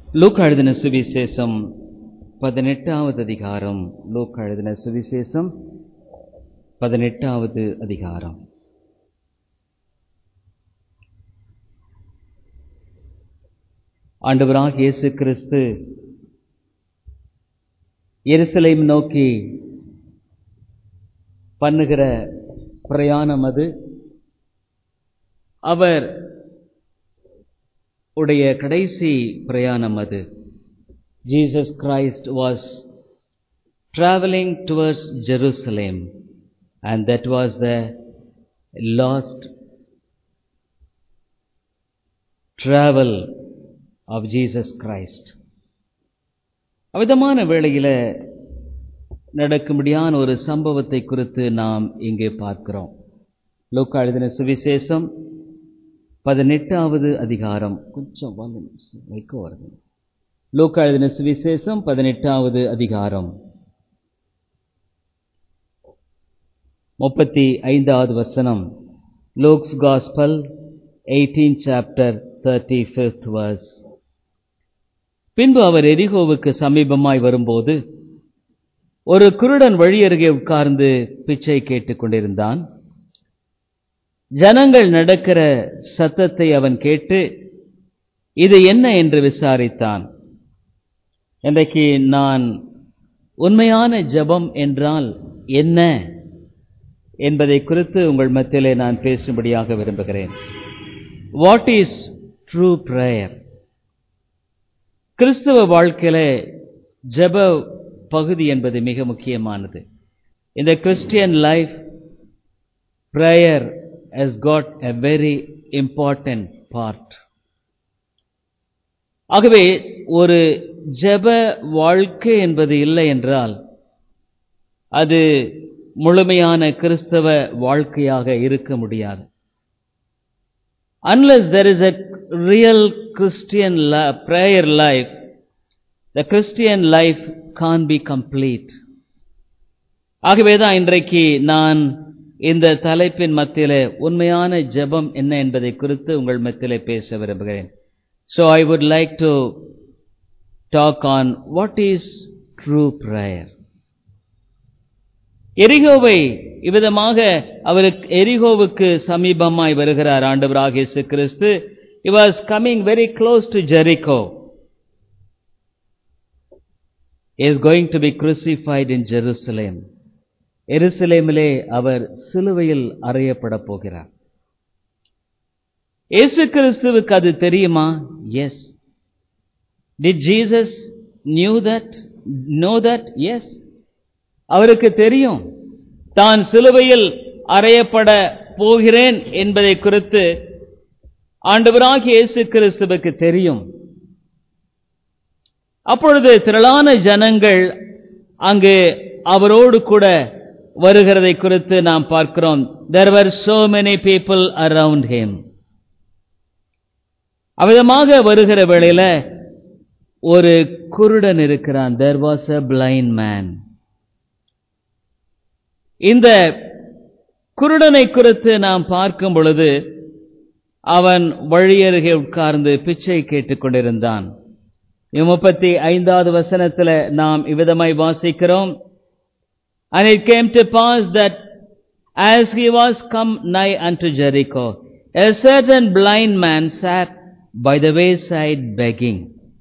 லூக்கா எழுதின சுவிசேஷம் பதினெட்டாவது அதிகாரம் லூக்கா எழுதின சுவிசேஷம் பதினெட்டாவது அதிகாரம் ஆண்டவராக இயேசு கிறிஸ்து எருசலேம் நோக்கி பண்ணுகிற பிரயாணம் அது அவர் உடைய கடைசி பிரயாணம் அது Jesus Christ was traveling towards Jerusalem and that was the last travel of Jesus Christ. அவிதமான வேளையில நடக்கும்படியான ஒரு சம்பவத்தை குறித்து நாம் இங்கே பார்க்கிறோம் லோக்கா எழுதின சுவிசேஷம் பதினெட்டாவது அதிகாரம் கொஞ்சம் வைக்க வருது லோக்கா எழுதின சுவிசேஷம் பதினெட்டாவது அதிகாரம் முப்பத்தி ஐந்தாவது வசனம் Luke's gospel eighteen chapter thirty fifth verse பின்பு அவர் எரிகோவுக்கு சமீபமாய் வரும்போது ஒரு குருடன் வழி அருகே உட்கார்ந்து பிச்சை கேட்டுக் கொண்டிருந்தான் ஜனங்கள் நடக்கிற சத்தத்தை அவன் கேட்டு இது என்ன என்று விசாரித்தான் இன்றைக்கு நான் உண்மையான ஜபம் என்றால் என்ன என்பதை குறித்து உங்கள் மத்தியிலே நான் பேசும்படியாக விரும்புகிறேன் வாட் இஸ் ட்ரூ பிரேயர் கிறிஸ்தவ வாழ்க்கையில ஜப பகுதி என்பது மிக முக்கியமானது இந்த Christian life prayer has got a very important part ஆகவே ஒரு ஜப வாழ்க்கை என்பது இல்லை என்றால் அது முழுமையான கிறிஸ்தவ வாழ்க்கையாக இருக்க முடியாது unless there is a real Christian prayer life, the Christian life can't be complete. ஆகவேதான் இன்றைக்கு நான் இந்த தலைப்பின் மத்தியிலே உண்மையான ஜெபம் என்ன என்பதை குறித்து உங்கள் மத்தியிலே பேச விரும்புகிறேன் so I would like to talk on what is true prayer எரிகோவை இவ்விதமாக அவருக்கு எரிகோவுக்கு சமீபமாய் வருகிறார் ஆண்டவராக இயேசு கிறிஸ்து he was coming very close to Jericho. He is going to be crucified in Jerusalem. எருசலேமிலே அவர் சிலுவையில் அறையப்பட போகிறார் இயேசு கிறிஸ்துவுக்கு அது தெரியுமா yes did Jesus knew that know that yes அவருக்கு தெரியும் தான் சிலுவையில் அறையப்பட போகிறேன் என்பதை குறித்து ஆண்டவராக இயேசு கிறிஸ்துவுக்கு தெரியும் அப்பொழுது திரளான ஜனங்கள் அங்கு அவரோடு கூட வருகிறதை குறித்து நாம் பார்க்கிறோம் there were so many people around him அவ்விதமாக வருகிற வேளையில ஒரு குருடன் இருக்கிறான் there was a blind man இந்த குருடனை குறித்து நாம் பார்க்கும் பொழுது அவன் வழியருகே உட்கார்ந்து பிச்சை கேட்டுக் கொண்டிருந்தான் முப்பத்தி ஐந்தாவது வசனத்தில் நாம் இவ்விதமாய் வாசிக்கிறோம் And it came to pass that as he was come nigh unto Jericho, a certain blind man sat by the wayside begging.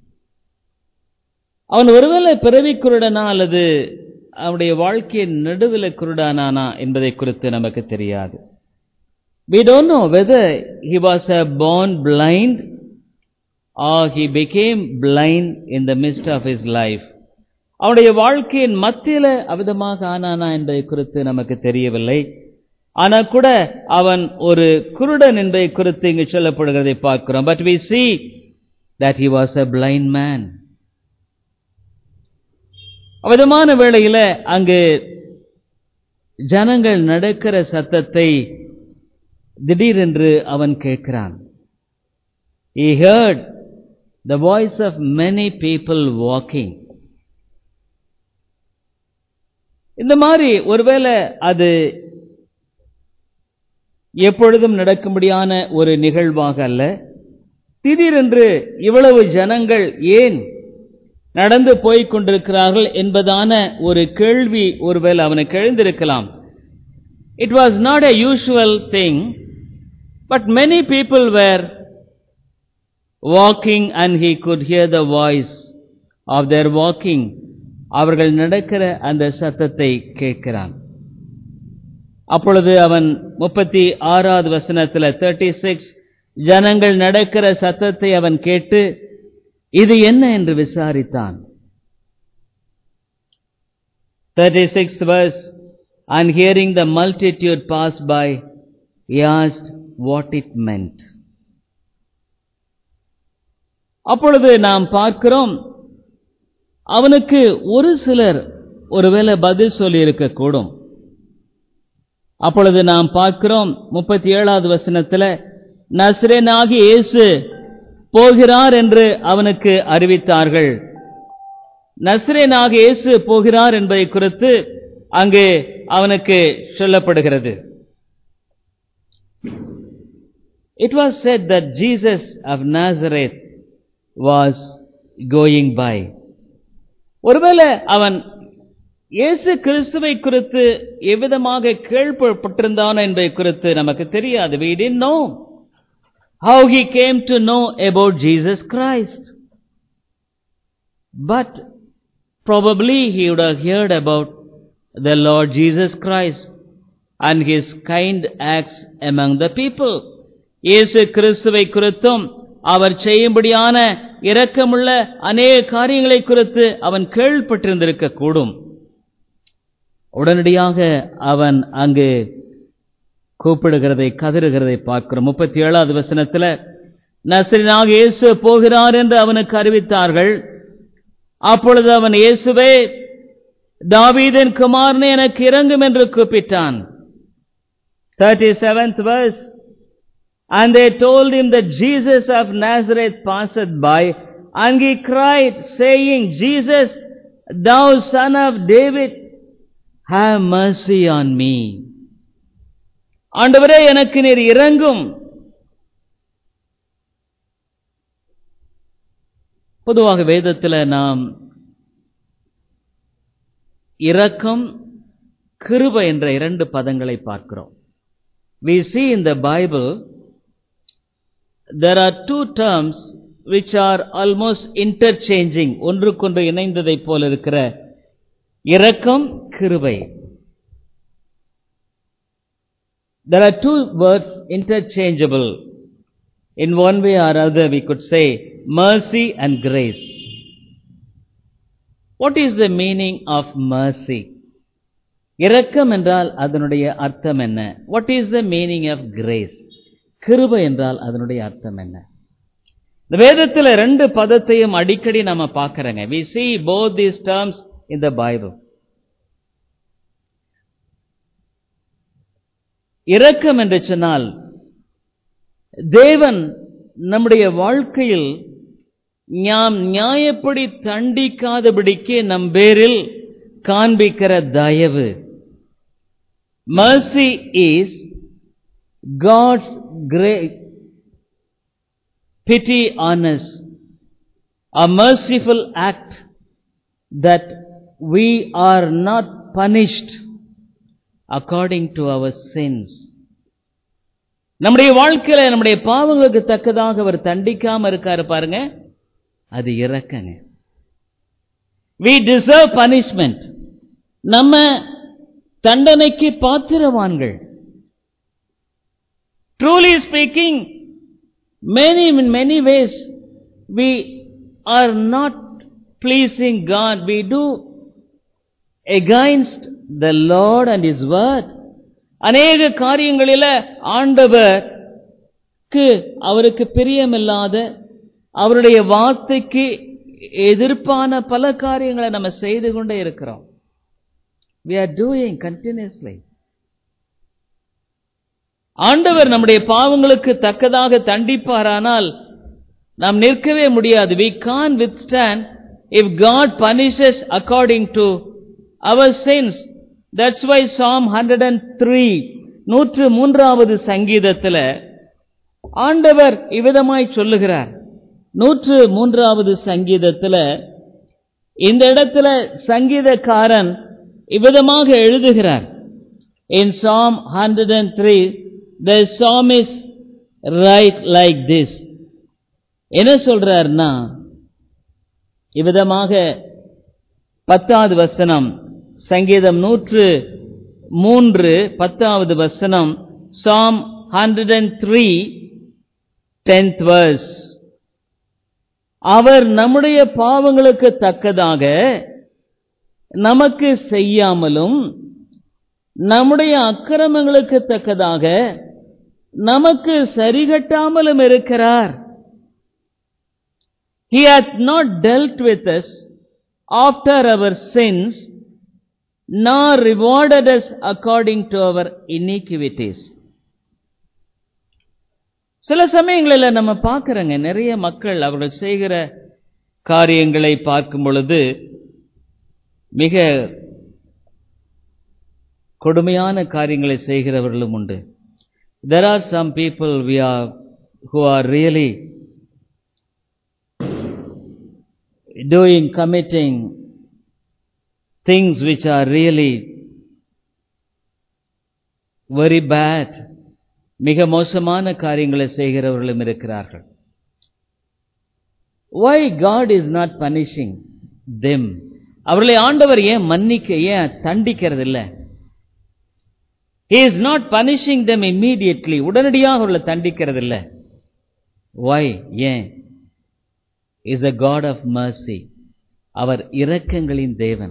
அவன் ஒருவேளை பிறவி குருடனா அல்லது அவனுடைய வாழ்க்கையின் நடுவில் குருடானானா என்பதை குறித்து நமக்கு தெரியாது We don't know whether he was a born blind or he became blind in the midst of his life. அவனுடைய வாழ்க்கையின் மத்தியில அவிதமாக ஆனானா என்பதை குறித்து நமக்கு தெரியவில்லை ஆனா கூட அவன் ஒரு குருடன் என்பதை குறித்து இங்கு சொல்லப்படுகிறதை பார்க்கிறோம் but we see that he was a blind man அவிதமான வேளையில அங்கு ஜனங்கள் நடக்கிற சத்தத்தை திடீரென்று அவன் கேட்கிறான் He heard the voice of many people walking. இந்த மாதிரி ஒருவேளை அது எப்பொழுதும் நடக்கும்படியான ஒரு நிகழ்வாக அல்ல திடீரென்று இவ்வளவு ஜனங்கள் ஏன் நடந்து போய்க் கொண்டிருக்கிறார்கள் என்பதான ஒரு கேள்வி ஒருவேளை அவனுக்கு எழுந்திருக்கலாம் it was not a usual thing but many people were walking and he could hear the voice of their walking அவர்கள் நடக்கிற அந்த சத்தத்தை கேட்கிறான் அப்பொழுது அவன் முப்பத்தி ஆறாவது வசனத்தில் தேர்ட்டி சிக்ஸ் ஜனங்கள் நடக்கிற சத்தத்தை அவன் கேட்டு இது என்ன என்று விசாரித்தான் thirty six verse and hearing the multitude pass by he asked what it meant அப்பொழுது நாம் பார்க்கிறோம் அவனுக்கு ஒரு சிலர் ஒருவேளை பதில் சொல்லி இருக்கக்கூடும் அப்பொழுது நாம் பார்க்கிறோம் முப்பத்தி ஏழாவது வசனத்தில் நஸ்ரேனாகி இயேசு போகிறார் என்று அவனுக்கு அறிவித்தார்கள் நஸ்ரேனாக இயேசு போகிறார் என்பதை குறித்து அங்கே அவனுக்கு சொல்லப்படுகிறது it was said that Jesus of Nazareth was going by ஒருவேளை அவன் இயேசு கிறிஸ்துவை குறித்து எவ்விதமாக கேள்விப்பட்டிருந்தான் என்பதை குறித்து நமக்கு தெரியாது we didn't know how he came to know about Jesus Christ but probably he would have heard about the Lord Jesus Christ and his kind acts among the people இயேசு கிறிஸ்துவை குறித்தும் அவர் செய்யும்படியான இரக்கமுள்ள அநேக காரியங்களை குறித்து அவன் கேள்விப்பட்டிருந்திருக்க கூடும் உடனடியாக அவன் அங்கு கூப்பிடுகிறதை கதறுகிறதை பார்க்கிறோம் முப்பத்தி ஏழாவது வசனத்தில் நசரினாக இயேசு போகிறார் என்று அவனுக்கு அறிவித்தார்கள் அப்பொழுது அவன் இயேசுவே தாவீதின் குமாரனே எனக்கு இறங்கும் என்று கூப்பிட்டான் thirty seventh verse And they told him that Jesus of Nazareth passed by, and he cried, saying, Jesus, thou son of David, have mercy on me. ஆண்டவரே எனக்கு நீர் இறங்கும் பொதுவாக வேதத்தில் நாம் இரக்கம் கிருப என்ற இரண்டு பதங்களை பார்க்கிறோம் we see in the bible there are two terms which are almost interchanging ஒன்றுக்கொன்று இணைந்ததைப் போல இருக்கிற இரக்கம் கிருபை there are two words interchangeable in one way or other we could say mercy and grace what is the meaning of mercy இரக்கம் என்றால் அதனுடைய அர்த்தம் என்ன what is the meaning of grace கிருபை என்றால் அதனுடைய அர்த்தம் என்ன இந்த வேதத்தில் ரெண்டு பதத்தையும் அடிக்கடி நாம பார்க்கறோங்க we see both these terms in the bible இரக்கம் என்று சொன்னால் தேவன் நம்முடைய வாழ்க்கையில் நாம் நியாயப்படி தண்டிக்காதபடிக்கு நம் பேரில் காண்பிக்கிற தயவு mercy is God's great pity on us, a merciful act that we are not punished according to our sins. நம்முடைய வாழ்க்கையில நம்முடைய பாவங்களுக்கு தக்கதாக அவர் தண்டிக்காம இருக்காரு பாருங்க அது இறக்கங்க we deserve punishment நம்ம தண்டனைக்கு பாத்திரவான்கள் truly speaking many in many ways we are not pleasing god we do against the lord and his word அநேக காரியங்களில ஆண்டவருக்கு அவருக்கு பிரியமில்லாத அவருடைய வார்த்தைக்கு எதிர்ப்பான பல காரியங்களை நம்ம செய்து கொண்டே இருக்கிறோம் we are doing continuously ஆண்டவர் நம்முடைய பாவங்களுக்கு தக்கதாக தண்டிப்பாரானால் நாம் நிற்கவே முடியாது we can't withstand if god punishes according to our sins that's why psalm 103 நூற்று மூன்றாவது சங்கீதத்தில் ஆண்டவர் இவ்விதமாய் சொல்லுகிறார் நூற்று மூன்றாவது சங்கீதத்துல இந்த இடத்துல சங்கீதக்காரன் இவ்விதமாக எழுதுகிறார் in psalm 103 the psalmist write like this என்ன சொல்றாருன்னா இவ்விதமாக பத்தாவது வசனம் சங்கீதம் நூற்று மூன்று பத்தாவது வசனம் Psalm hundred and three tenth verse அவர் நம்முடைய பாவங்களுக்கு தக்கதாக நமக்கு செய்யாமலும் நம்முடைய அக்கிரமங்களுக்கு தக்கதாக நமக்கு சரிகட்டாமலும் இருக்கிறார் He hath not dealt with us after our sins, nor rewarded us according to our iniquities. சில சமயங்களில் நம்ம பார்க்கிறோங்க நிறைய மக்கள் அவர்கள் செய்கிற காரியங்களை பார்க்கும் பொழுது மிக கொடுமையான காரியங்களை செய்கிறவர்களும் உண்டு there are some people we are who are really doing, committing things which are really very bad. மிக மோசமான காரியங்களை செய்கிறவர்களும் இருக்கிறார்கள் why God is not punishing them அவர்களை ஆண்டவர் ஏன் மன்னிக்க ஏன் தண்டிக்கிறது இல்ல he is not punishing them immediately உடனடியாக அவர்களை தண்டிக்கிறது இல்ல why ஏன் is a God of mercy. அவர் இரக்கங்களின் தேவன்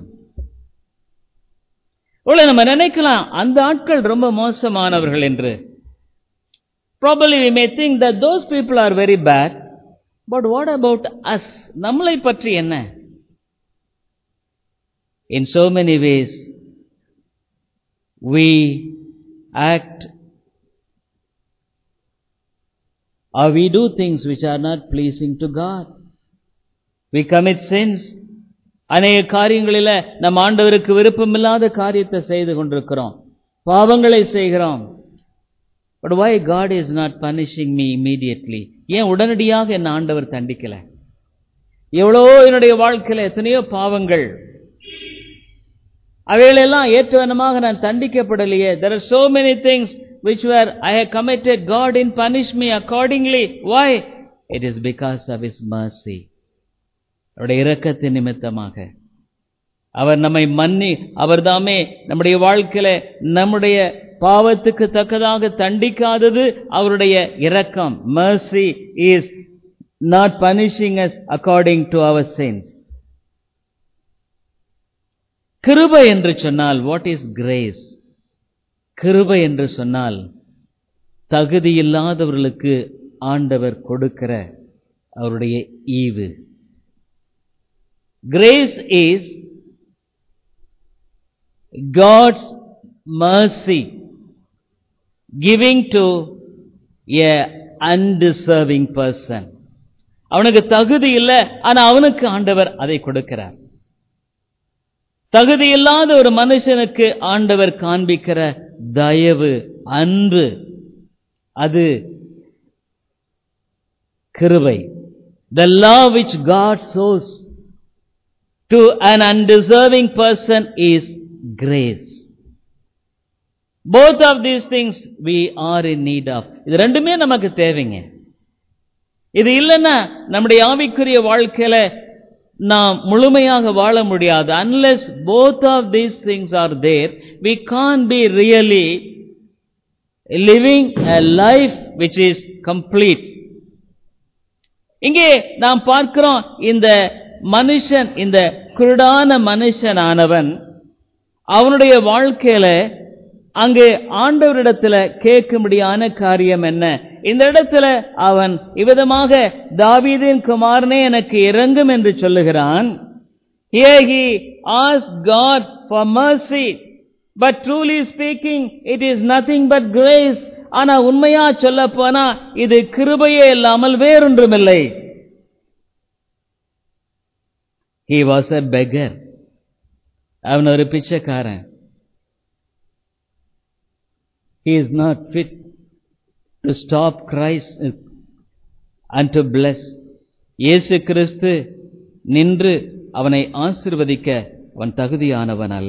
இவ்வளவு நம்ம நினைக்கலாம் அந்த ஆட்கள் ரொம்ப மோசமானவர்கள் என்று probably we may think that those people are very bad but what about us நம்மளை பற்றி என்ன in so many ways we act or we do things which are not pleasing to God. We commit sins. அநேக காரியங்களில நம் ஆண்டவருக்கு விருப்பமில்லாத காரியத்தை செய்து கொண்டிருக்கிறோம் பாவங்களை செய்கிறோம் but why God is not punishing me immediately ஏன் உடனடியாக என் ஆண்டவர் தண்டிக்கல எவ்வளோ என்னுடைய வாழ்க்கையில எத்தனையோ பாவங்கள் அவைகளெல்லாம் ஏற்றவனமாக நான் தண்டிக்கப்படலையே there are so many things which were I have committed, God didn't punish me accordingly. Why? It is because of His mercy. அவருடைய இரக்கத்தின் நிமித்தமாக அவர் நம்மை மன்னி அவர் தாமே நம்முடைய வாழ்க்கையில நம்முடைய பாவத்துக்கு தக்கதாக தண்டிக்காதது அவருடைய இரக்கம் mercy is not punishing us according to our sins கிருபை என்று சொன்னால் வாட் இஸ் கிரேஸ் கிருபை என்று சொன்னால் தகுதியில்லாதவர்களுக்கு ஆண்டவர் கொடுக்கிற அவருடைய ஈவு grace is God's mercy giving to a undeserving person அவனுக்கு தகுதி இல்லை ஆனா அவனுக்கு ஆண்டவர் அதை கொடுக்கிறார் தகுதியில்லாத ஒரு மனுஷனுக்கு ஆண்டவர் காண்பிக்கிற தயவு அன்பு அது கிருபை த love which God shows to an undeserving person is grace. Both of these things we are in need of. இது ரெண்டுமே நமக்கு தேவைங்க இது இல்லைன்னா நம்முடைய ஆவிக்குரிய வாழ்க்கையில நாம் முழுமையாக வாழ முடியாது unless both of these things are there we can be really living a life which is complete இங்கே நாம் பார்க்கிறோம் இந்த மனுஷன் இந்த குருடான மனுஷனானவன் அவனுடைய வாழ்க்கையில அங்கு ஆண்டவரிடத்துல கேட்கும்படியான காரியம் என்ன இந்த இடத்துல அவன் இவ்விதமாக தாவீதின் குமாரனே எனக்கு இறங்கும் என்று சொல்லுகிறான் Here he asked God for mercy. But truly speaking, it is nothing but grace. ஆனா உண்மையா சொல்ல போனா இது கிருபையே இல்லாமல் வேறொன்றுமில்லை He was a beggar. அவன் ஒரு பிச்சைக்காரன் He is not fit to stop Christ and to bless. இயேசு கிறிஸ்து நின்று அவனை ஆசிர்வதிக்க அவன் தகுதியானவன் அல்ல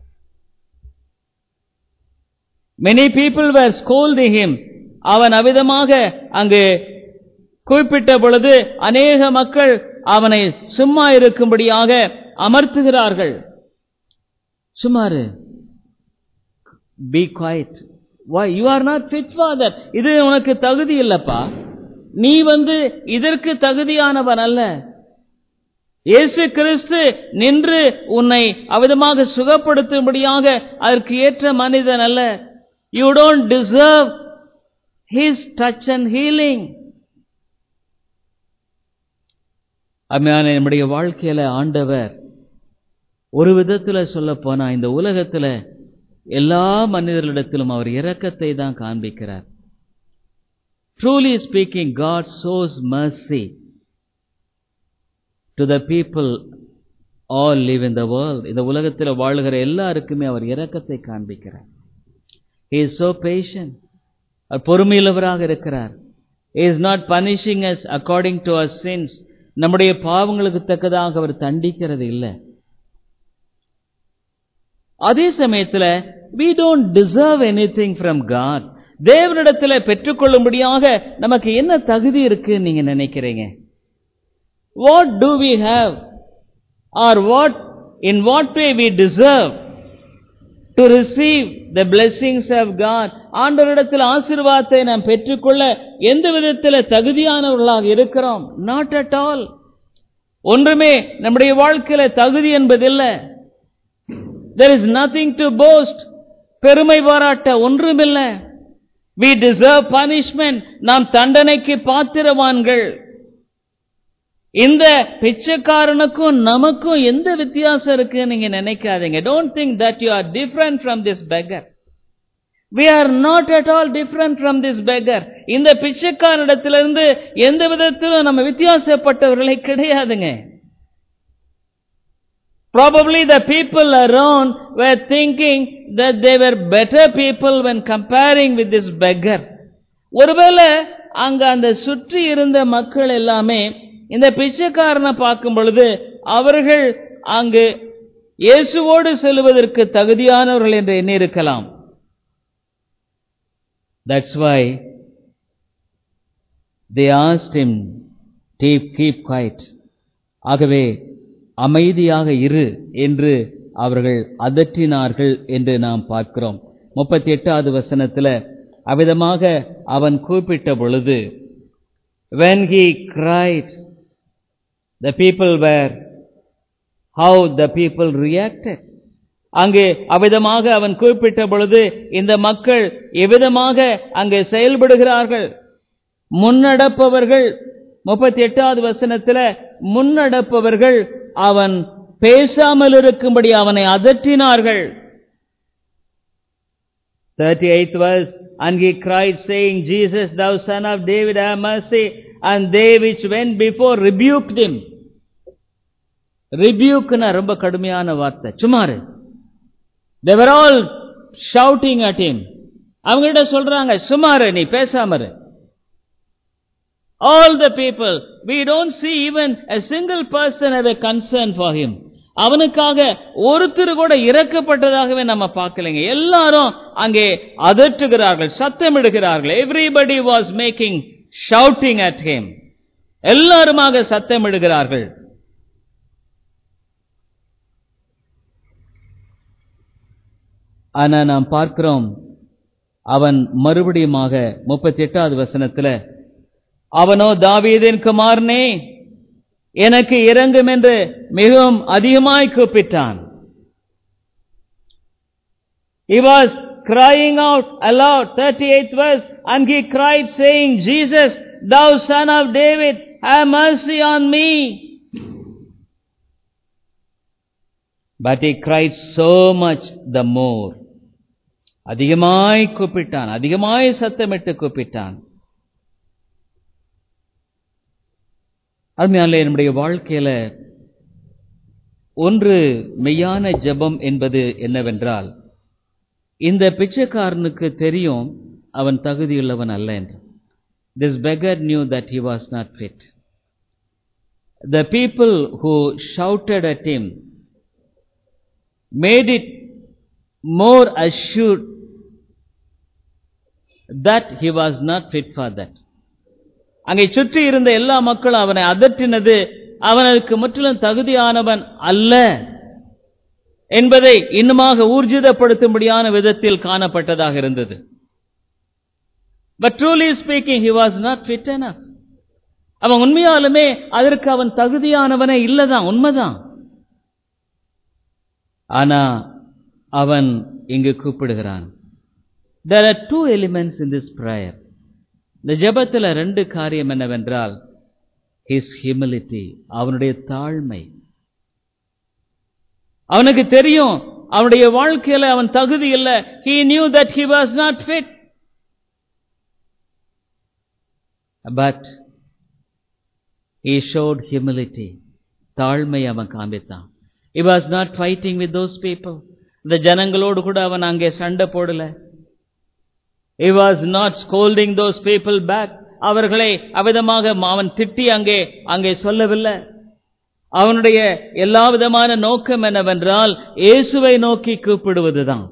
many people were scolding him அவன் அவிதமாக அங்கு குறிப்பிட்ட பொழுது அநேக மக்கள் அவனை சும்மா இருக்கும்படியாக அமர்த்துகிறார்கள் சுமாரு be quiet why you are not fit for that இது உனக்கு தகுதி இல்லப்பா நீ வந்து இதற்கு தகுதியானவன் அல்ல இயேசு கிறிஸ்து நின்று உன்னை அவிதமாக சுகப்படுத்தும்படியாக அதற்கு ஏற்ற மனிதன் அல்ல you don't deserve his touch and healing அம்மையான நம்முடைய வாழ்க்கையில ஆண்டவர் ஒரு விதத்துல சொல்ல போனா இந்த உலகத்துல எல்லா மனிதர்களிடத்திலும் அவர் இரக்கத்தை தான் காண்பிக்கிறார் truly speaking God shows mercy to the people all live in the world இந்த உலகத்தில் வாழுகிற எல்லாருக்குமே அவர் இரக்கத்தை காண்பிக்கிறார் ஹி இஸ் சோ பேஷன் அவர் பொறுமையுள்ளவராக இருக்கிறார் he is not punishing us according to our sins நம்முடைய பாவங்களுக்கு தக்கதாக அவர் தண்டிக்கிறது இல்லை அதே சமயத்துல we don't deserve anything from god தேவனிடத்துல பெற்றுக்கொள்ளும்படியாக நமக்கு என்ன தகுதி இருக்கு நீங்க நினைக்கிறீங்க what do we have or what in what way we deserve to receive the blessings of God ஆண்டவரிடத்தில் ஆசீர்வாதத்தை நாம் பெற்றுக்கொள்ள எந்த விதத்தில் தகுதியானவர்களாக இருக்கிறோம் not at all ஒன்றுமே நம்முடைய வாழ்க்கையில தகுதி என்பதில்லை there is nothing to boast பெருமை பாராட்ட ஒன்றுமில்லை we deserve punishment நாம் தண்டனைக்கு பாத்திரவான்கள் இந்த பிச்சைக்காரனுக்கும் நமக்கும் எந்த வித்தியாசம் இருக்கு நீங்க நினைக்காதீங்க don't think that you are different from this beggar we are not at all different from this beggar இந்த பிச்சைக்காரனிடத்திலிருந்து எந்த விதத்திலும் நம்ம வித்தியாசப்பட்டவர்களே கிடையாதுங்க Probably the people around were thinking that they were better people when comparing with this beggar. ஒருவேளை அங்க அந்த சுற்றி இருந்த மக்கள் எல்லாமே இந்த பிச்சைக்காரனை பார்க்கும் பொழுது அவர்கள் அங்கு இயேசுவோடு செல்வதற்கு தகுதியானவர்கள் என்று எண்ணியிருக்கலாம் that's why they asked him டீப் கீப் குவைட் ஆகவே அமைதியாக இரு என்று அவர்கள் அதற்றினார்கள் என்று நாம் பார்க்கிறோம் முப்பத்தி எட்டாவது வசனத்தில் அவ்விதமாக அவன் கூப்பிட்ட பொழுது when he cried the people were how the people reacted அங்கே அவ்விதமாக அவன் குறிப்பிட்ட பொழுது இந்த மக்கள் எவ்விதமாக அங்கே செயல்படுகிறார்கள் முன்னடப்பவர்கள் முப்பத்தி எட்டாவது வசனத்தில் முன்னடப்பவர்கள் அவன் பேசாமல் இருக்கும்படி அவனை அதற்றினார்கள் 38th verse and he cried saying jesus thou son of david have mercy and they which went before rebuked him ரிபியூக்னா ரொம்ப கடுமையான வார்த்தை சுமாரு they were all shouting at him அவங்ககிட்ட சொல்றாங்க சுமாரு நீ பேசாம இரு all the people we don't see even a single person have a concern for him அவனுக்காக ஒருத்தர் கூட இறக்கப்பட்டதாகவே நம்ம பார்க்கலைங்க எல்லாரும் அங்கே அதட்டுகிறார்கள் சத்தமிடுகிறார்கள் everybody was making shouting at him எல்லாருமாக சத்தமிடுகிறார்கள் ஆனா நாம் பார்க்கிறோம் அவன் மறுபடியுமாக முப்பத்தி எட்டாவது வசனத்துல அவனோ தாவீதின் குமாரனே எனக்கு இறங்கும் என்று மிகவும் அதிகமாய் கூப்பிட்டான் He was crying out aloud, 38th verse, and he cried saying, Jesus, thou son of David, have mercy on me. But he cried so much the more. அதிகமாய் கூப்பிட்டான் அதிகமாய் சத்தமிட்டு கூப்பிட்டான் அருமையாலே நம்முடைய வாழ்க்கையில ஒன்று மெய்யான ஜெபம் என்பது என்னவென்றால் இந்த பிச்சைக்காரனுக்கு தெரியும் அவன் தகுதியுள்ளவன் அல்ல என்று this beggar knew that he was not fit the people who shouted at him made it more assured that he was not fit for that. அங்கே சுற்றி இருந்த எல்லா மக்களும் அவனை அதட்டினது அவனுக்கு முற்றிலும் தகுதியானவன் அல்ல என்பதை இன்னுமாக ஊர்ஜிதப்படுத்தும்படியான விதத்தில் காணப்பட்டதாக இருந்தது but truly speaking he was not fit enough அவன் உண்மையாலுமே அதற்கு அவன் தகுதியானவனே இல்லதான் உண்மைதான் ஆனா அவன் இங்கு கூப்பிடுகிறான் there are two elements in this prayer இந்த ஜெபத்துல ரெண்டு காரியம் என்னவென்றால் his humility அவனுடைய தாழ்மை அவனுக்கு தெரியும் அவனுடைய வாழ்க்கையில அவன் தகுதி இல்லை he knew that he was not fit but he showed humility தாழ்மை அவன் காண்பித்தான் he was not fighting with those people இந்த ஜனங்களோடு கூட அவன் அங்கே சண்டை போடல he was not scolding those people back அவர்களை அவிதமாக அவன் திட்டி அங்கே அங்கே சொல்லவில்லை அவனுடைய எல்லா விதமான நோக்கம் என்னவென்றால் இயேசுவை நோக்கி கூப்பிடுவதுதான்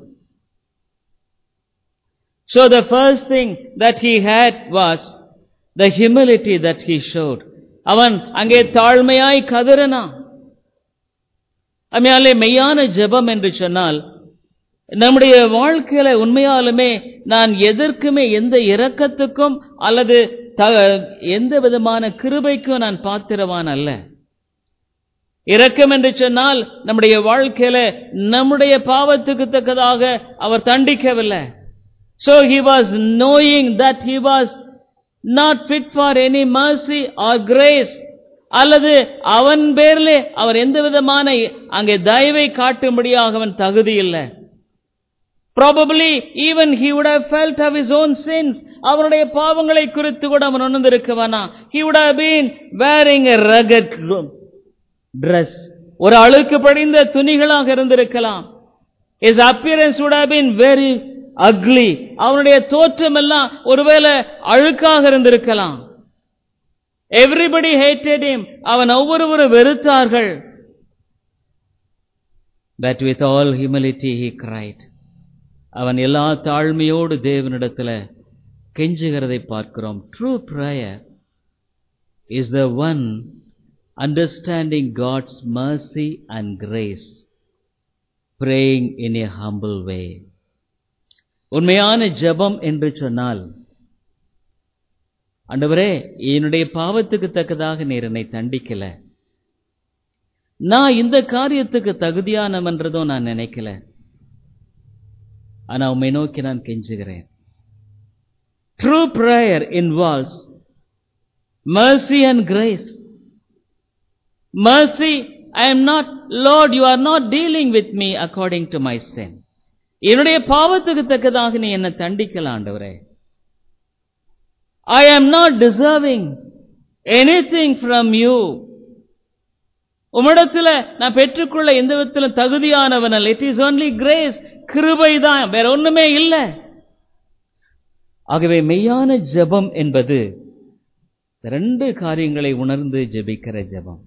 So the first thing that he had was the humility that he showed. அவன் அங்கே தாழ்மையாய் கதறினான் அம்மையாலே மெய்யான ஜெபம் என்று சொன்னால் நம்முடைய வாழ்க்கையில உண்மையாலுமே நான் எதற்குமே எந்த இரக்கத்துக்கும் அல்லது எந்த விதமான கிருபைக்கும் நான் பாத்திரவான் அல்ல இரக்கம் என்று சொன்னால் நம்முடைய வாழ்க்கையில நம்முடைய பாவத்துக்கு தக்கதாக அவர் தண்டிக்கவில்லை So he was knowing that he was not fit for any mercy or grace. அல்லது அவன் பேரிலே அவர் எந்த விதமான அங்கே தயவை காட்டும்படியாக அவன் தகுதி இல்லை probably even he would have felt of his own sins அவனுடைய பாவங்களை குறித்து கூட அவன் உணர்ந்திருக்கவானா he would have been wearing a rugged dress ஒரு அழுக்கு படிந்த துணிகளாக இருந்திருக்கலாம் his appearance would have been very ugly அவனுடைய தோற்றம் எல்லாம் ஒருவேளை அழுக்காக இருந்திருக்கலாம் எவ்ரிபடி hated him அவன் ஒவ்வொருவரும் வெறுத்தார்கள் but with all humility he cried அவன் எல்லா தாழ்மையோடு தேவனிடத்துல கெஞ்சுகிறதை பார்க்கிறோம் true prayer is the one understanding God's mercy and grace praying in a humble way உண்மையான ஜெபம் என்று சொன்னால் ஆண்டவரே என்னுடைய பாவத்துக்கு தக்கதாக நீர் என்னை தண்டிக்கல நான் இந்த காரியத்துக்கு தகுதியானவன்றதும் நான் நினைக்கல ஆனா உண்மை நோக்கி நான் கெஞ்சுகிறேன் true prayer involves mercy and grace mercy i am not lord you are not dealing with me according to my sin என்னுடைய பாவத்துக்கு தக்கதாக நீ என்ன தண்டிக்கல ஆண்டவரே I am not deserving anything from you உம்மிடத்துல நான் பெற்றுக்கொள்ள எந்த விதத்திலும் தகுதியானவன் அல்ல இட் இஸ் ஒன்லி கிரேஸ் கிருபை தான் வேற ஒண்ணுமே இல்லை ஆகவே மெய்யான ஜெபம் என்பது ரெண்டு காரியங்களை உணர்ந்து ஜெபிக்கிற ஜெபம்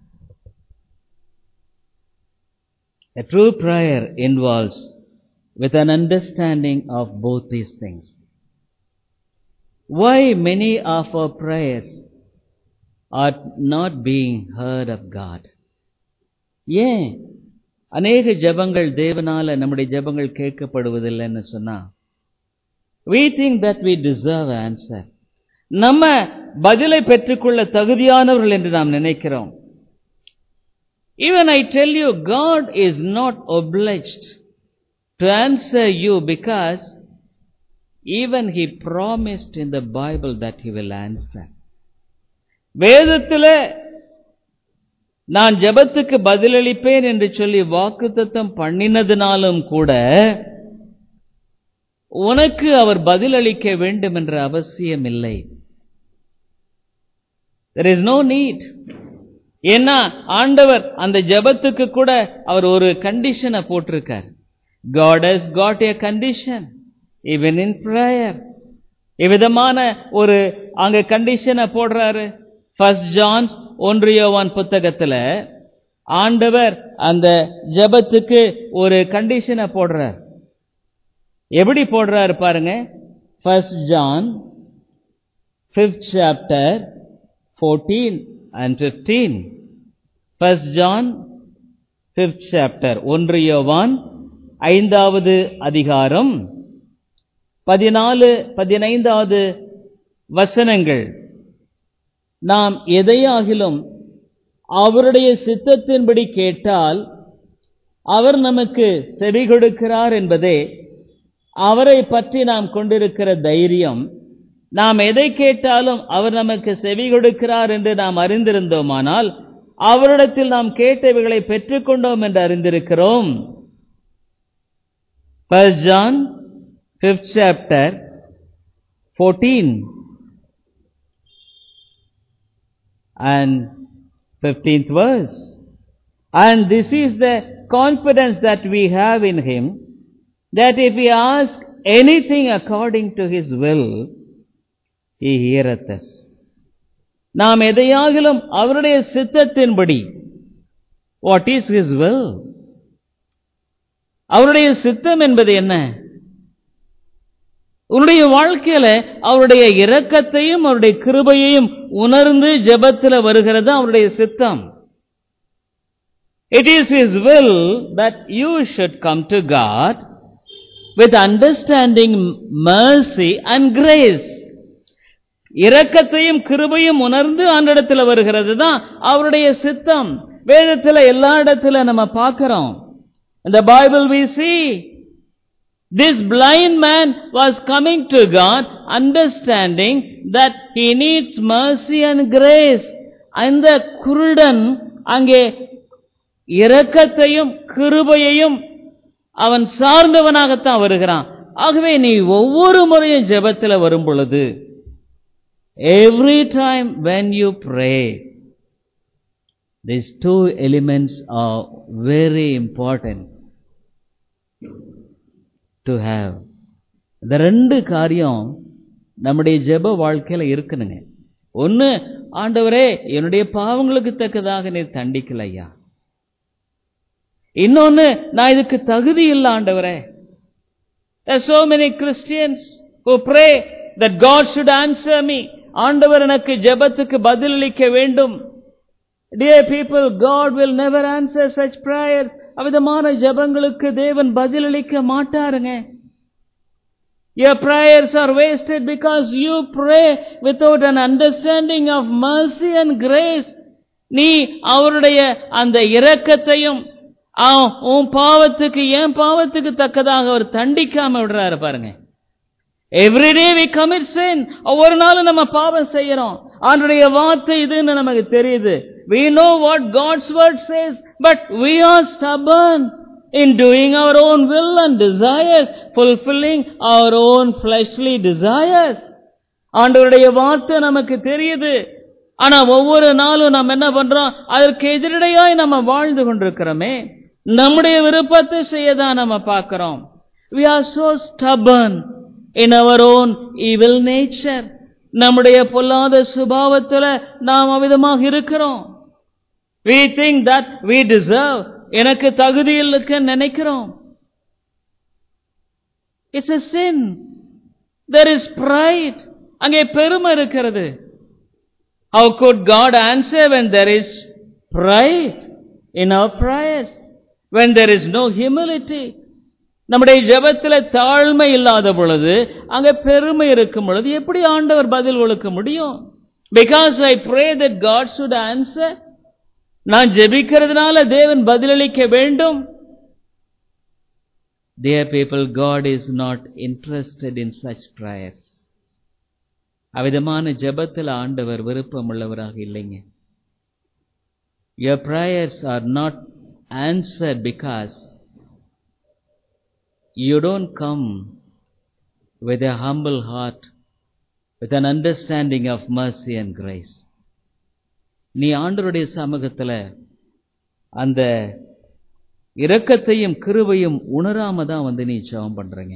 A true prayer involves with an understanding of both these things. Why many of our prayers are not being heard of God? ஏன் அநேக ஜெபங்கள் தேவனால நம்முடைய ஜெபங்கள் கேட்கப்படுவதில்லைன்னு சொன்னா we think that we deserve answer நம்ம பதிலை பெற்றுக்கொள்ள தகுதியானவர்கள் என்று நாம் நினைக்கிறோம் even i tell you god is not obliged to answer you because even he promised in the bible that he will answer வேதத்தில் நான் ஜெபத்துக்கு பதிலளிப்பேன் என்று சொல்லி வாக்குத்தத்தம் பண்ணினதினாலும் கூட உனக்கு அவர் பதிலளிக்க வேண்டும் என்ற அவசியம் இல்லை தெர் இஸ் நோ நீட் ஏன்னா ஆண்டவர் அந்த ஜெபத்துக்கு கூட அவர் ஒரு கண்டிஷனை போட்டிருக்கார் God has got a condition even in prayer இவ்விதமான ஒரு அங்க கண்டிஷனை போடுறாரு ஃபர்ஸ்ட் ஜான்ஸ் ஒன்று யோவான் புத்தகத்துல ஆண்டவர் அந்த ஜெபத்துக்கு ஒரு கண்டிஷனை போடுறார் எப்படி போடுறாரு பாருங்க first John fifth chapter fourteen and fifteen first John fifth chapter ஒன்று யோவான் ஐந்தாவது அதிகாரம் பதினாலு பதினைந்தாவது வசனங்கள் நாம் எதையாகிலும் அவருடைய சித்தத்தின்படி கேட்டால் அவர் நமக்கு செவி கொடுக்கிறார் என்பதே அவரை பற்றி நாம் கொண்டிருக்கிற தைரியம் நாம் எதை கேட்டாலும் அவர் நமக்கு செவி கொடுக்கிறார் என்று நாம் அறிந்திருந்தோமானால் அவரிடத்தில் நாம் கேட்டவைகளை பெற்றுக்கொண்டோம் என்று அறிந்திருக்கிறோம் First John, fifth chapter, 14 and 15th verse. And this is the confidence that we have in Him, that if we ask anything according to His will, He heareth us. நாம் எதையாகிலும் அவருடைய சித்தத்தின்படி வாட் இஸ் ஹிஸ் வில் அவருடைய சித்தம் என்பது என்ன உன்னுடைய வாழ்க்கையில அவருடைய இரக்கத்தையும் அவருடைய கிருபையையும் உணர்ந்து ஜெபத்தில் வருகிறது அவருடைய சித்தம் it is is will that you should come to God with understanding mercy and grace இரக்கத்தையும் கிருபையும் உணர்ந்து ஆண்டிடத்தில் வருகிறது தான் அவருடைய சித்தம் வேதத்தில் எல்லா இடத்துல நம்ம பார்க்கிறோம் In the Bible we see this blind man was coming to God understanding that he needs mercy and grace. அந்த குருடன் அங்கே இரக்கத்தையும் கிருபையையும் அவன் சார்ந்தவனாகத்தான் வருகிறான் ஆகவே நீ ஒவ்வொரு முறையும் ஜெபத்தில் வரும் பொழுது every time when you pray These two elements are very important to have. இந்த ரெண்டு காரியம் நம்முடைய ஜெப வாழ்க்கையில இருக்கணுங்க ஒன்னு ஆண்டவரே என்னுடைய பாவங்களுக்கு தக்கதாக நீ தண்டிக்கல ஐயா இன்னொன்னு நான் இதுக்கு தகுதி இல்லை ஆண்டவரே There are so many Christians who pray that God should answer me. ஆண்டவர் எனக்கு ஜெபத்துக்கு பதிலளிக்க வேண்டும் Dear people, God will never answer such prayers. அவிதமான ஜெபங்களுக்கு தேவன் பதிலளிக்க மாட்டாருங்க Your prayers are wasted because you pray without an understanding of mercy and grace. நீ அவருடைய அந்த இரக்கத்தையும் அவன் உன் பாவத்துக்கு என் பாவத்துக்கு தக்கதாக அவர் தண்டிக்காம விடுறாரு பாருங்க எவ்ரிடே வி கமிட் sin ஒவ்வொரு நாளும் நம்ம பாவம் செய்யறோம் ஆண்டுடைய வார்த்தை இதுன்னு நமக்கு தெரியுது we know what god's word says but we are stubborn in doing our own will and desires fulfilling our own fleshly desires ஆண்டவருடைய வார்த்தை நமக்கு தெரியுது ஆனா ஒவ்வொரு நாளும் நம்ம என்ன பண்றோம் அதற்கு எதிரடையாய் நம்ம வாழ்ந்து கொண்டிருக்கிறோமே நம்முடைய விருப்பத்தை செய்யதான் நம்ம பார்க்கிறோம் we are so stubborn in our own evil nature நம்முடைய பொல்லாத சுபாவத்துல நாம் அவிதமாக இருக்கிறோம் we think that we deserve எனக்கு தகுதி இருக்குன்னு நினைக்கிறோம் it's a sin there is pride அங்கே பெருமை இருக்கிறது how could god answer when there is pride in our prayers when there is no humility நம்முடைய ஜெபத்தில் தாழ்மை இல்லாத பொழுது அங்க பெருமை இருக்கும் பொழுது எப்படி ஆண்டவர் பதில் கொடுக்க முடியும் because I pray that God should answer நான் ஜெபிக்கிறதுனால தேவன் பதிலளிக்க வேண்டும் Dear people, God is not interested in such prayers. அவ்விதமான ஜெபத்தில் ஆண்டவர் விருப்பம் உள்ளவராக இல்லைங்க Your prayers are not answered because you don't come with a humble heart, with an understanding of mercy and grace. நீ ஆண்டவருடைய சமூகத்தில் அந்த இரக்கத்தையும் கிருபையும் உணராம தான் வந்து நீ ஜெபம் பண்றீங்க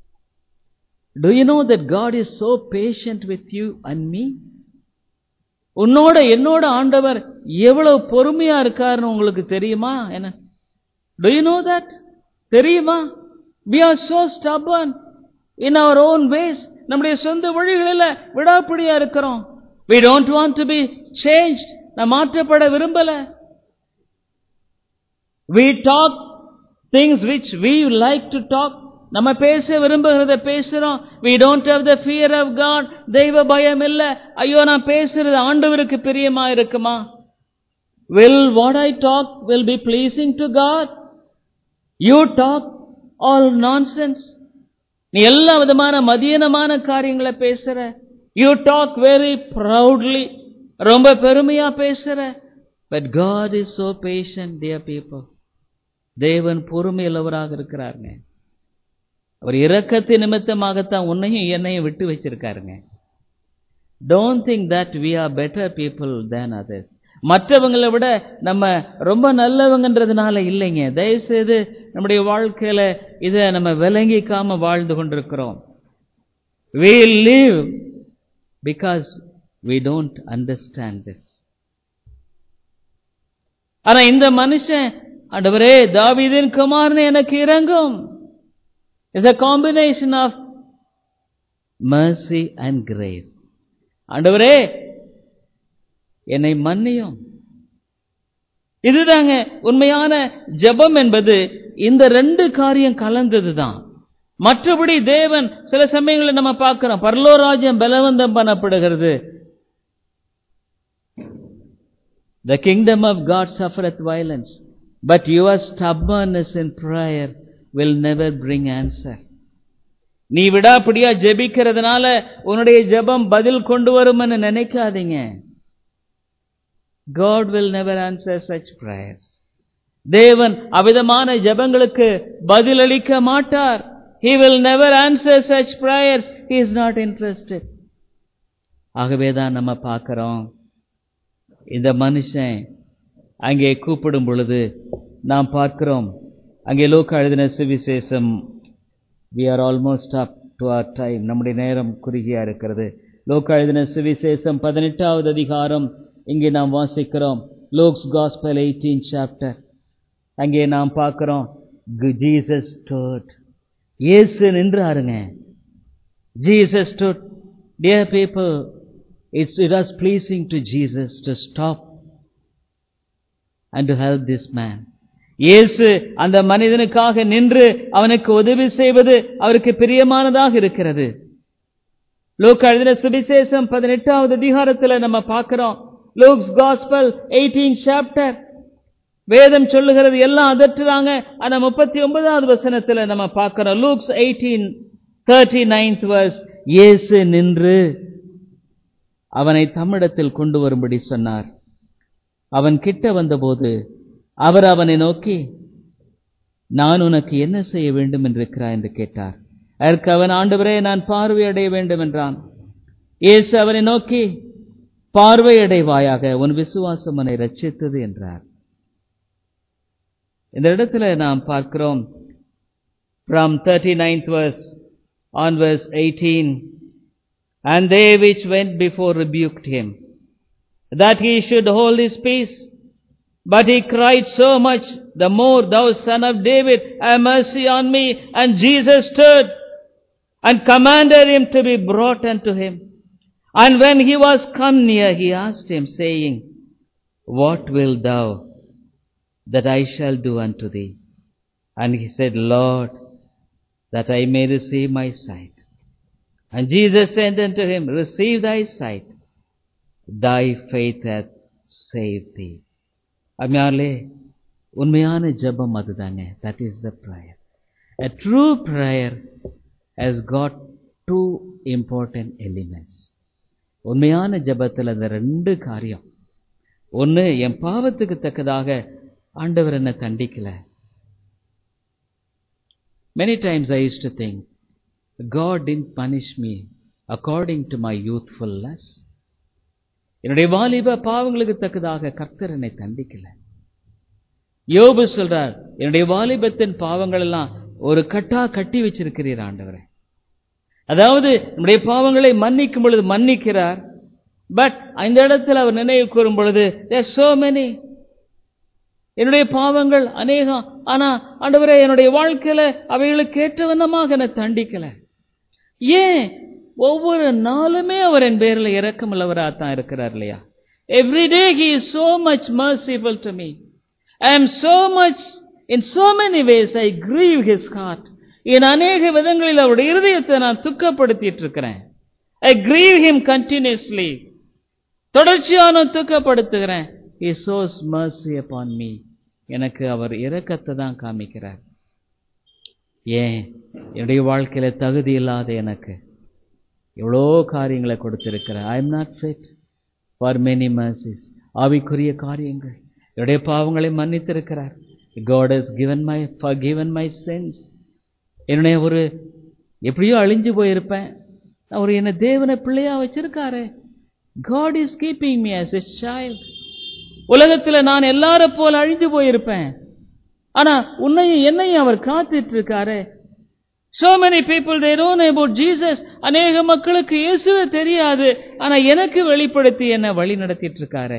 Do you know that God is so patient with you and me? உன்னோட என்னோட ஆண்டவர் எவ்வளவு பொறுமையா இருக்காருன்னு உங்களுக்கு தெரியுமா என்ன டு யூ நோ தட் தெரியுமா we are so stubborn in our own ways நம்முடைய சொந்த வழிகளில் விடாப்பிடியா இருக்கிறோம் we don't want to be changed நான் மாற்றப்பட விரும்பல we talk things which we like to talk நம்ம பேச விரும்புகிறத பேசுறோம் we don't have the fear of god தெய்வ பயம் இல்ல ஐயோ நான் பேசுறது ஆண்டவருக்கு பிரியமா இருக்குமா will what i talk will be pleasing to god you talk all nonsense நீ எல்லா விதமான மதியனமான காரியங்களை பேசுற யூ டாக் வெரி ப்ரௌட்லி ரொம்ப பெருமையா பேசுற but God is so patient dear people தேவன் பொறுமையுள்ளவராக இருக்கிறாருங்க அவர் இரக்கத்து நிமித்தமாகத்தான் உன்னையும் என்னையும் விட்டு வச்சிருக்காருங்க don't think that we are better people than others மற்றவங்களை விட நம்ம ரொம்ப நல்லவங்கன்றதுனால இல்லைங்க தயவு செய்து நம்முடைய வாழ்க்கையில இதை நம்ம விளங்கிக்காம வாழ்ந்து கொண்டிருக்கிறோம் we live because we don't understand this ஆனா இந்த மனுஷன் ஆண்டவரே தாவீதின் குமாரன் எனக்கு இறங்கும் is a combination of mercy and grace ஆண்டவரே என்னை மன்னியும் இதுதாங்க உண்மையான ஜெபம் என்பது இந்த ரெண்டு காரியம் கலந்ததுதான் மற்றபடி தேவன் சில சமயங்களில் நம்ம பார்க்கிறோம் பரலோராஜ்யம் பலவந்தம் பண்ணப்படுகிறது The kingdom of God suffereth violence, but your stubbornness in prayer will never bring answer. நீ விடாப்பிடியா ஜெபிக்கிறதுனால உன்னுடைய ஜெபம் பதில் கொண்டு வரும்னு நினைக்காதீங்க God will never answer such prayers. தேவன் அவிதமான ஜெபங்களுக்கு பதிலளிக்க மாட்டார் He will never answer such prayers. He is not interested. ஆகவே தான் நம்ம பார்க்கிறோம் இந்த மனுஷன் அங்கே கூப்பிடும் பொழுது நாம் பார்க்கிறோம் அங்கே லோக்க எழுதின சுவிசேஷம் we are almost up to our time நம்முடைய நேரம் குறுகியா இருக்கிறது லோக்க எழுதின சுவிசேஷம் பதினெட்டாவது அதிகாரம் இங்கே நாம் வாசிக்கிறோம் லோக்ஸ் காஸ்பல் எயிட்டீன் சாப்டர் அங்கே நாம் பார்க்கிறோம் ஜீசஸ் ஸ்டோட் இயேசு நின்றாருங்க Jesus stood dear people it's it was pleasing to Jesus to stop and to help this man இயேசு அந்த மனிதனுக்காக நின்று அவனுக்கு உதவி செய்வது அவருக்கு பிரியமானதாக இருக்கிறது லோக் எழுதின சுவிசேஷம் பதினெட்டாவது அதிகாரத்தில் நம்ம பார்க்கிறோம் லூக்ஸ் காஸ்பல் எயிட்டீன் சாப்டர் வேதம் சொல்லுகிறது எல்லாம் அதட்டுறாங்க ஆனா முப்பத்தி ஒன்பதாவது வசனத்துல நம்ம பார்க்கிறோம் Luke's eighteen thirty ninth verse இயேசு நின்று அவனை தம்மிடத்தில் கொண்டு வரும்படி சொன்னார் அவன் கிட்ட வந்தபோது அவர் அவனை நோக்கி நான் உனக்கு என்ன செய்ய வேண்டும் என்றிருக்கிறாய் என்று கேட்டார் அதற்கு அவன் ஆண்டவரே நான் பார்வையடைய வேண்டும் என்றான் இயேசு அவனை நோக்கி பார்வையடைவாயாக உன் விசுவாசம் உன்னை ரட்சித்தது என்றார் இந்த இடத்துல நாம் பார்க்கிறோம் from 39th verse on verse 18 and they which went before rebuked him that he should hold his peace but he cried so much the more thou son of david have mercy on me and jesus stood and commanded him to be brought unto him and when he was come near he asked him saying what wilt thou that I shall do unto thee? And he said, Lord, that I may receive my sight. And Jesus said unto him, Receive thy sight. Thy faith hath saved thee. அம்மையாலே உண்மையான ஜெபம் அதுதாங்க that is the prayer A true prayer has got two important elements. உண்மையான ஜெபத்தில் அந்த ரெண்டு காரியம் ஒன்று என் பாவத்துக்கு தக்கதாக ஆண்டவர் என்ன தண்டிக்கல many times I used to think God didn't punish me according to my youthfulness என்னுடைய வாலிப பாவங்களுக்கு தக்கதாக கர்த்தர் என்னை தண்டிக்கல யோபு சொல்றார் என்னுடைய வாலிபத்தின் பாவங்கள் எல்லாம் ஒரு கட்டா கட்டி வச்சிருக்கிறீர் ஆண்டவரே அதாவது நம்முடைய பாவங்களை மன்னிக்கும் பொழுது மன்னிக்கிறார் பட் இந்த இடத்தில் அவர் நினைவு கூறும் பொழுது தேர் சோ மெனி என்னுடைய பாவங்கள் அநேகம் ஆனா ஆண்டவரே என்னுடைய வாழ்க்கையில அவைகளுக்கு ஏற்ற வண்ணமாக என்னை தண்டிக்கல ஏன் ஒவ்வொரு நாளுமே அவர் என் பேரில் இறக்கமுள்ளவராக தான் இருக்கிறார் இல்லையா every day he is so much merciful to me I am so much in so many ways I grieve his heart என் அநேக விதங்களில் அவருடைய இருதயத்தை நான் துக்கப்படுத்திட்டு இருக்கிறேன் ஐ கிரீவ் ஹிம் கண்டினியூஸ்லி தொடர்ச்சியான துக்கப்படுத்துகிறேன் he shows mercy upon me எனக்கு அவர் இரக்கத்தை தான் காமிக்கிறார் ஏன் என்னுடைய வாழ்க்கையில தகுதி இல்லாத எனக்கு எவ்வளோ காரியங்களை கொடுத்திருக்கிறார் I am not fit for many mercies ஆவிக்குரிய காரியங்கள் என்னுடைய பாவங்களை மன்னித்திருக்கிறார் God has given my forgiven my sins என்னுடைய ஒரு எப்படியோ அழிஞ்சு போயிருப்பேன் அவர் என்னை தேவனை பிள்ளையா வச்சிருக்காரு God is keeping me as a child உலகத்தில் நான் எல்லார போல அழிஞ்சு போயிருப்பேன் ஆனா உன்னையும் என்னையும் அவர் காத்துட்டு இருக்காரு so many people they don't know about jesus அநேக மக்களுக்கு இயேசுவே தெரியாது ஆனா எனக்கு வெளிப்படுத்தி என்ன வழி நடத்திட்டு இருக்காரு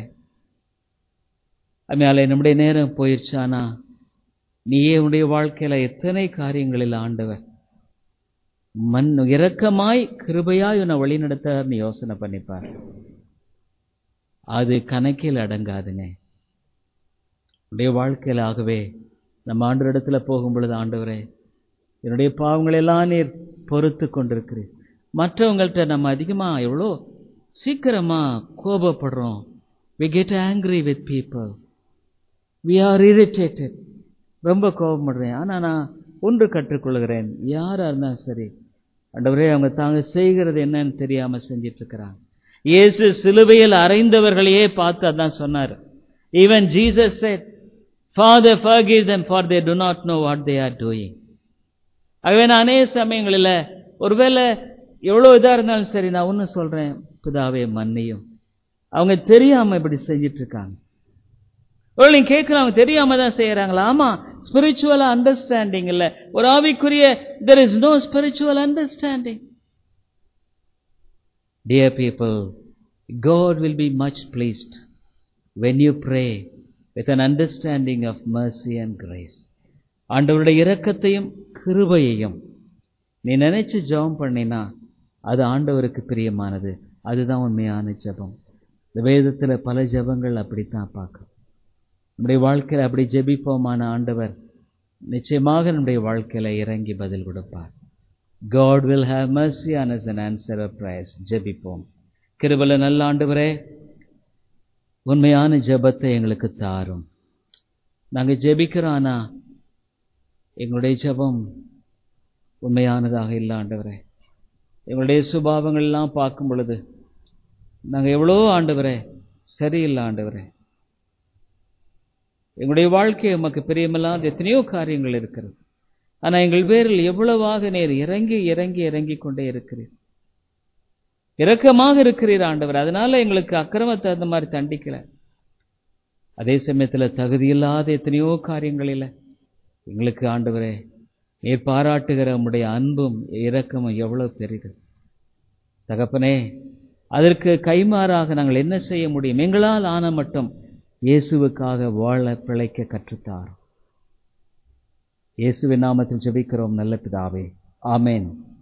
அதனால நம்முடைய நேரம் போயிடுச்சு ஆனா நீயே உன்னுடைய வாழ்க்கையில எத்தனை காரியங்களில் ஆண்டவர் மண் இரக்கமாய் கிருபையாய் உன்னை வழி நடத்த யோசனை பண்ணிப்பார் அது கணக்கில் அடங்காதுங்க உடைய வாழ்க்கையில் ஆகவே நம்ம ஆண்டவரிடத்துல போகும் பொழுது ஆண்டவரே என்னுடைய பாவங்களை எல்லாம் நீர் பொறுத்து கொண்டிருக்கிறீர் மற்றவங்கள்ட்ட நம்ம அதிகமா எவ்வளோ சீக்கிரமா கோபப்படுறோம் we get angry with people we are irritated ரொம்ப கோபப்படுறேன் ஆனா நான் ஒன்று கற்றுக்கொள்கிறேன் யாரா இருந்தாலும் சரி ஆண்டவரே அவங்க தாங்க செய்கிறது என்னன்னு தெரியாம செஞ்சிட்டு இருக்கிறாங்க இயேசு சிலுவையில் அறைந்தவர்களையே பார்த்து அதான் சொன்னார் even Jesus said Father forgive them for they do not know what they are doing ஆகவே நான் அநேக சமயங்களில் ஒருவேளை எவ்வளோ இதாக இருந்தாலும் சரி நான் ஒன்று சொல்கிறேன் பிதாவே மன்னியும் அவங்க தெரியாமல் இப்படி செஞ்சிட்டு இருக்காங்க ஒரு நீங்க கேட்கலாம் அவங்க தெரியாம தான் செய்யறாங்களா ஆமா ஸ்பிரிச்சுவலா அண்டர்ஸ்டாண்டிங் இல்ல ஒரு ஆவிக்குரிய there is no spiritual understanding dear people God will be much pleased when you pray with an understanding of mercy and grace. ஆண்டவருடைய இரக்கத்தையும் கிருபையையும் நீ நினைச்சு ஜெபம் பண்ணினா அது ஆண்டவருக்கு பிரியமானது அதுதான் உண்மையான ஜெபம் இந்த வேதத்துல பல ஜெபங்கள் அப்படித்தான் பார்க்கும் நம்முடைய வாழ்க்கையில அப்படி ஜெபிப்போமான ஆண்டவர் நிச்சயமாக நம்முடைய வாழ்க்கையில இறங்கி பதில் கொடுப்பார் God will have mercy on us and answer our prayers ஜெபிப்போம் கிருபல நல்ல ஆண்டவரே உண்மையான ஜெபத்தை எங்களுக்கு தாரும் நாங்க ஜெபிக்கிறோம் ஆனா எங்களுடைய ஜெபம் உண்மையானதாக இல்லை ஆண்டவரே எங்களுடைய சுபாவங்கள் எல்லாம் பார்க்கும் பொழுது நாங்க எவ்வளோ ஆண்டவரே சரியில்லை ஆண்டவரே எங்களுடைய வாழ்க்கை உமக்கு பிரியமில்லாத எத்தனையோ காரியங்கள் இருக்கிறது ஆனா எங்கள் பேரில் எவ்வளவாக நேர் இறங்கி இறங்கி இறங்கி கொண்டே இருக்கிறீர் இரக்கமாக இருக்கிறீர் ஆண்டவர் அதனால எங்களுக்கு அக்கிரமத்தை அந்த மாதிரி தண்டிக்கல அதே சமயத்துல தகுதியில்லாத எத்தனையோ காரியங்களில் எங்களுக்கு ஆண்டவரே நீர் பாராட்டுகிற உம்முடைய அன்பும் இரக்கமும் எவ்வளவு பெரிது தகப்பனே அதற்கு கைமாறாக நாங்கள் என்ன செய்ய முடியும் எங்களால் ஆன மட்டும் இயேசுவுக்காக வாழ பிழைக்க கற்றுத்தார் இயேசுவின் நாமத்தில் ஜெபிக்கிறோம் நல்ல பிதாவே ஆமேன்